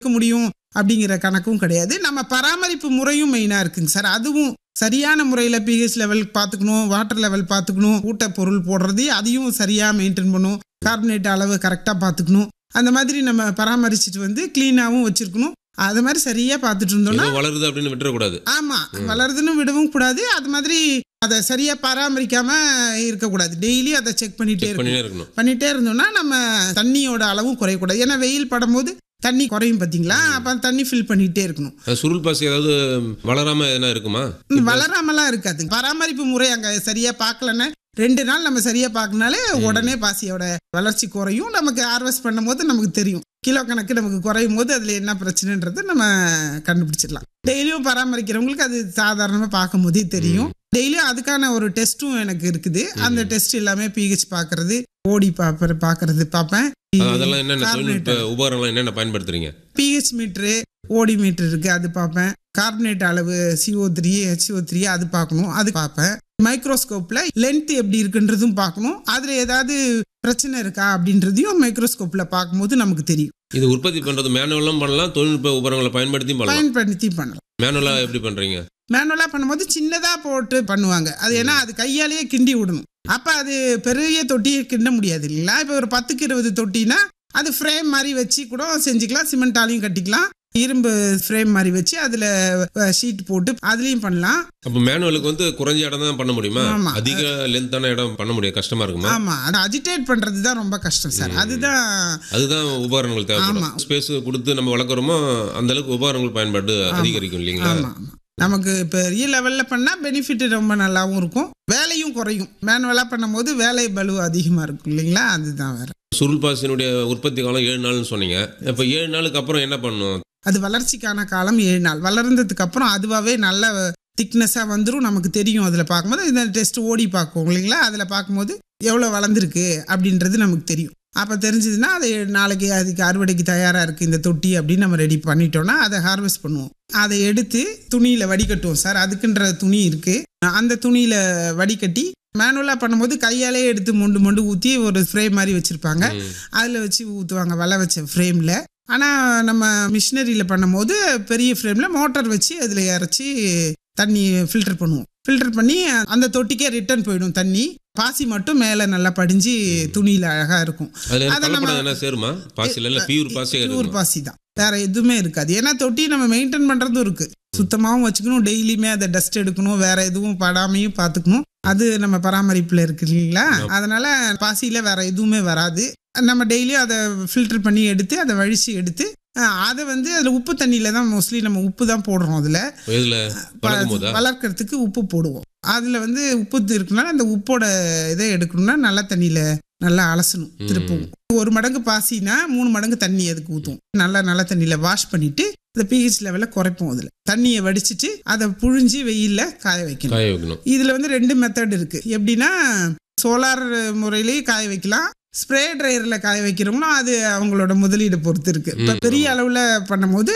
இருக்க முடியும் அப்படிங்கிற கணக்கும் கிடையாது நம்ம பராமரிப்பு முறையும் மெயினாக இருக்குங்க சார் அதுவும் சரியான முறையில் பிஹெச் லெவல் பார்த்துக்கணும் வாட்டர் லெவல் பார்த்துக்கணும் ஊட்ட பொருள் போடுறது அதையும் சரியாக மெயின்டைன் பண்ணணும் கார்பனேட் அளவு கரெக்டாக பார்த்துக்கணும் அந்த மாதிரி நம்ம பராமரிச்சுட்டு வந்து க்ளீனாகவும் வச்சுருக்கணும் அது மாதிரி சரியாக பார்த்துட்டு இருந்தோம்னா ஏதோ வளருது அப்படின்னு விட்டுறக்கூடாது ஆமா வளருதுன்னு விடவும் கூடாது அது மாதிரி அதை சரியா பராமரிக்காம இருக்கக்கூடாது டெய்லி அதை செக் பண்ணிட்டே செக் இருக்கணும் பண்ணினே இருக்கணும் பண்ணிட்டே இருந்தோம்னா நம்ம தண்ணியோட அளவும் குறையக்கூடாது ஏன்னா வெயில் படும்போது தண்ணி குறையும் பார்த்தீங்களா அப்போ தண்ணி ஃபில் பண்ணிட்டே இருக்கணும் அது சுருள் பாசி ஏதாவது வளராம எதனா இருக்குமா வளராமலாம் இருக்காது பராமரிப்பு முறை அங்கே சரியா பார்க்கலன்னா ரெண்டு நாள் நம்ம சரியா பார்க்கனாலே உடனே பாசியோட வளர்ச்சி குறையும் நமக்கு ஹார்வெஸ்ட் பண்ணும்போது நமக்கு தெரியும் கிலோ கணக்கு நமக்கு குறையும் போது அதில் என்ன பிரச்சனைன்றது நம்ம கண்டுபிடிச்சிடலாம் டெய்லியும் பராமரிக்கிறவங்களுக்கு அது சாதாரணமாக பார்க்கும் போதே தெரியும் டெய்லியும் அதுக்கான ஒரு டெஸ்ட்டும் எனக்கு இருக்குது அந்த டெஸ்ட் எல்லாமே பிஹெச் பார்க்கறது ஓடி பார்ப்ப பார்க்கறது பார்ப்பேன் அதெல்லாம் என்னென்ன தொழில்நுட்ப உபகரணங்கள்லாம் என்னென்ன பயன்படுத்துறீங்க பிஹெச் மீட்ரு ஓடி மீட்டர் இருக்கு அது பார்ப்பேன் கார்பனேட் அளவு CO3 த்ரீ ஹெச்ஓ த்ரீ அது பார்க்கணும் அது பார்ப்பேன் மைக்ரோஸ்கோப்ல லென்த் எப்படி இருக்குன்றதும் பார்க்கணும் அதுல ஏதாவது பிரச்சனை இருக்கா அப்படின்றதையும் மைக்ரோஸ்கோப்ல பார்க்கும்போது நமக்கு தெரியும் இது உற்பத்தி பண்றது மேனுவலும் பண்ணலாம் தொழில்நுட்ப உபகரணங்களை பயன்படுத்தியும் பண்ணலாம் பயன்படுத்தி பண்ணலாம் மேனுவலா எப்படி பண்றீங்க மேனுவலா பண்ணும்போது சின்னதா போட்டு பண்ணுவாங்க அது ஏன்னா அது கையாலேயே கிண்டி விடணும் அப்ப அது பெரிய தொட்டியை கிண்ட முடியாது இல்லைங்களா இப்போ ஒரு பத்துக்கு இருபது தொட்டினா அது ஃப்ரேம் மாதிரி வச்சு கூட செஞ்சுக்கலாம் சிமெண்டாலையும் கட்டிக்கலாம் இரும்பு ஃப்ரேம் மாதிரி வச்சு அதுல ஷீட் போட்டு அதுலயும் பண்ணலாம் அப்ப மேனுவலுக்கு வந்து குறைஞ்ச இடம் தான் பண்ண முடியுமா ஆமா. அதிக லென்த்தான இடம் பண்ண முடியும் கஷ்டமா இருக்குமா ஆமா அது அஜிடேட் பண்றது தான் ரொம்ப கஷ்டம் சார் அதுதான் அதுதான் உபகரணங்கள் தேவைப்படும் ஆமா. ஸ்பேஸ் கொடுத்து நம்ம வளர்க்குறோமோ அந்த அளவுக்கு உபகரணங்கள் பயன்பாடு அதிகரிக்கும் இல்லைங்களா ஆமா ஆமா நமக்கு பெரிய லெவல்ல பண்ணா பெனிஃபிட் ரொம்ப நல்லாவும் இருக்கும் வேலையும் குறையும் மேனுவலா பண்ணும்போது வேலை பலு அதிகமா இருக்கும் இல்லைங்களா அதுதான் வேற சுருள் பாசினுடைய உற்பத்தி காலம் ஏழு நாள்னு சொன்னீங்க இப்ப ஏழு நாளுக்கு அப்புறம் என்ன பண்ணும் அது வளர்ச்சிக்கான காலம் ஏழு நாள் வளர்ந்ததுக்கு அப்புறம் அதுவாகவே நல்ல திக்னஸாக வந்துடும் நமக்கு தெரியும் அதில் பார்க்கும்போது இந்த டெஸ்ட் ஓடி பார்க்கும் இல்லைங்களா அதில் பார்க்கும்போது எவ்வளோ வளர்ந்துருக்கு அப்படின்றது நமக்கு தெரியும் அப்போ தெரிஞ்சதுன்னா அதை நாளைக்கு அதுக்கு அறுவடைக்கு தயாராக இருக்குது இந்த தொட்டி அப்படின்னு நம்ம ரெடி பண்ணிட்டோம்னா அதை ஹார்வெஸ்ட் பண்ணுவோம் அதை எடுத்து துணியில் வடிகட்டுவோம் சார் அதுக்குன்ற துணி இருக்குது அந்த துணியில் வடிகட்டி மேனுவலாக பண்ணும்போது கையாலே எடுத்து மொண்டு மொண்டு ஊற்றி ஒரு ஸ்ப்ரே மாதிரி வச்சுருப்பாங்க அதில் வச்சு ஊற்றுவாங்க வலை வச்ச ஃப்ரேமில் ஆனால் நம்ம மிஷினரியில் பண்ணும்போது பெரிய ஃப்ரேமில் மோட்டார் வச்சு அதில் இறச்சி தண்ணி ஃபில்டர் பண்ணுவோம் ஃபில்டர் பண்ணி அந்த தொட்டிக்கே ரிட்டர்ன் போயிடும் தண்ணி பாசி மட்டும் மேலே நல்லா படிஞ்சு துணியில் அழகாக இருக்கும் அதுல அதை நம்ம- கலப்படம் என்ன சேருமா பாசில இல்ல பியூர் பாசியா பியூர் இருக்குமா பாசி தான் வேற எதுவுமே இருக்காது ஏன்னா தொட்டி நம்ம மெயின்டைன் பண்ணுறதும் இருக்கு சுத்தமாகவும் வச்சுக்கணும் டெய்லியுமே அதை டஸ்ட் எடுக்கணும் வேற எதுவும் படாமையும் பார்த்துக்கணும் அது நம்ம பராமரிப்பில் இருக்கு இல்லைங்களா அதனால பாசியில் வேற எதுவுமே வராது நம்ம டெய்லியும் அதை ஃபில்டர் பண்ணி எடுத்து அதை வழிச்சு எடுத்து அஹ், அதை வந்து அதில் உப்பு தண்ணியில் தான் மோஸ்ட்லி நம்ம உப்பு தான் போடுறோம் அதில் இதுல வளர்க்கும் போதா வளர்க்கறதுக்கு உப்பு போடுவோம் அதில் வந்து உப்பு இருக்குனால அந்த உப்போட இதை எடுக்கணும்னா நல்ல தண்ணியில் நல்லா அலசணும் திருப்பவும் ஒரு மடங்கு பாசினா மூணு மடங்கு தண்ணி அதுக்கு ஊற்றுவோம் நல்லா நல்ல தண்ணியில் வாஷ் பண்ணிட்டு இந்த பிஹெச் லெவலில் குறைப்போம் அதில் தண்ணியை வடிச்சிட்டு அதை புழிஞ்சு வெயிலில் காய வைக்கணும் காய வைக்கணும் இதில் வந்து ரெண்டு மெத்தட் இருக்குது எப்படின்னா சோலார் முறையிலேயே காய வைக்கலாம் ஸ்ப்ரே ட்ரையரில் காய வைக்கிறவங்களும் அது அவங்களோட முதலீடு பொறுத்து இருக்கு இப்போ பெரிய அளவில் பண்ணும்போது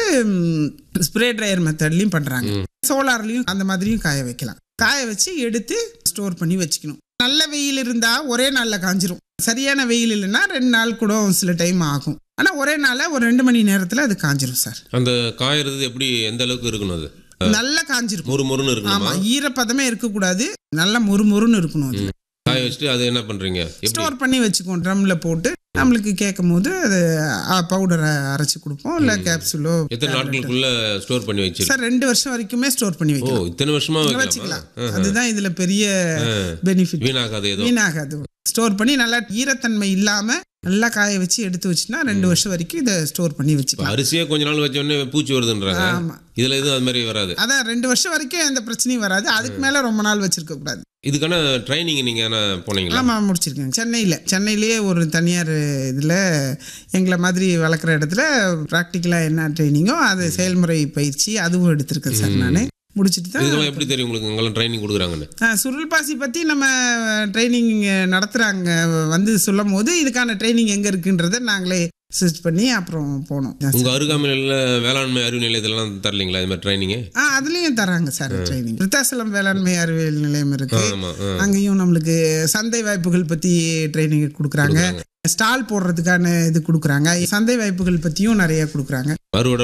ஸ்ப்ரே ட்ரையர் மெத்தட்லையும் பண்ணுறாங்க சோலார்லையும் அந்த மாதிரியும் காய வைக்கலாம் காய வச்சு எடுத்து ஸ்டோர் பண்ணி வச்சுக்கணும் நல்ல வெயில் இருந்தால் ஒரே நாளில் காஞ்சிரும் சரியான வெயில் இல்லைன்னா ரெண்டு நாள் கூட சில டைம் ஆகும் ஆனால் ஒரே நாளில் ஒரு ரெண்டு மணி நேரத்தில் அது காஞ்சிரும் சார் அந்த காயறது எப்படி எந்த அளவுக்கு இருக்கணும் அது நல்லா காஞ்சிருக்கும் முறு முறுன்னு இருக்கணுமா ஆமாம் ஈரப்பதமே இருக்கக்கூடாது நல்லா மொறுமொறுன்னு இருக்கணும் அது காய வச்சுட்டு அது என்ன பண்றீங்க எப்படி ஸ்டோர் பண்ணி வச்சுக்குவோம் ட்ரம்ல போட்டு நம்மளுக்கு கேட்கும் போது அது பவுடரை அரைச்சி கொடுப்போம் இல்லை கேப்சூலோ எத்தனை நாட்களுக்குள்ள ஸ்டோர் பண்ணி வச்சிருக்கு சார் ரெண்டு வருஷம் வரைக்குமே ஸ்டோர் பண்ணி ஓ வைக்கலாம் இத்தனை வருஷமா வைக்கலாமா வச்சுக்கலாம் அதுதான் இதுல பெரிய பெனிஃபிட் வீணாகாது ஏதோ வீணாகாது ஸ்டோர் பண்ணி நல்லா ஈரத்தன்மை இல்லாம நல்லா காய வச்சு எடுத்து வச்சுன்னா ரெண்டு வருஷம் வரைக்கும் இதை ஸ்டோர் பண்ணி இப்ப வச்சுக்கலாம் அரிசியே கொஞ்ச நாள் வச்ச உடனே பூச்சி வருதுன்றாங்க ஆமா இதுல எதுவும் அது மாதிரி வராது அதான் ரெண்டு வருஷம் வரைக்கும் எந்த பிரச்சனையும் வராது அதுக்கு மேல ரொம்ப நாள் வச்சிருக்க கூடாது இதுக்கான ட்ரைனிங் நீங்க என்ன போனீங்களா ஆமா முடிச்சிருக்கேன் சென்னையில் சென்னையிலேயே ஒரு தனியார் இதில் எங்களை மாதிரி வளர்க்குற இடத்துல ப்ராக்டிக்கலாக என்ன ட்ரைனிங்கோ அது செயல்முறை பயிற்சி அதுவும் எடுத்திருக்கேன் சார் நான் முடிச்சுட்டு தான் இதெல்லாம் எப்படி தெரியும் உங்களுக்கு உங்களாம் ட்ரைனிங் கொடுக்குறாங்கன்னு ஆ, சுருள் பாசி பற்றி நம்ம ட்ரைனிங் நடத்துகிறாங்க வந்து சொல்லும் போது இதுக்கான ட்ரைனிங் எங்கே இருக்குன்றதை நாங்களே சர்ச் பண்ணி அப்புறம் போனோம் உங்க அருகாமையில் வேளாண்மை அறிவு நிலையத்திலாம் தரலீங்களா இது மாதிரி ட்ரைனிங் ஆ அதுலேயும் தராங்க சார் ட்ரைனிங் விருத்தாசலம் வேளாண்மை அறிவியல் நிலையம் இருக்கு ஆமா ஆ. அங்கேயும் நம்மளுக்கு சந்தை வாய்ப்புகள் பற்றி ட்ரைனிங் கொடுக்குறாங்க ஸ்டால் போடுறதுக்கான இது கொடுக்குறாங்க சந்தை வாய்ப்புகள் பற்றியும் நிறைய கொடுக்குறாங்க அறுவடை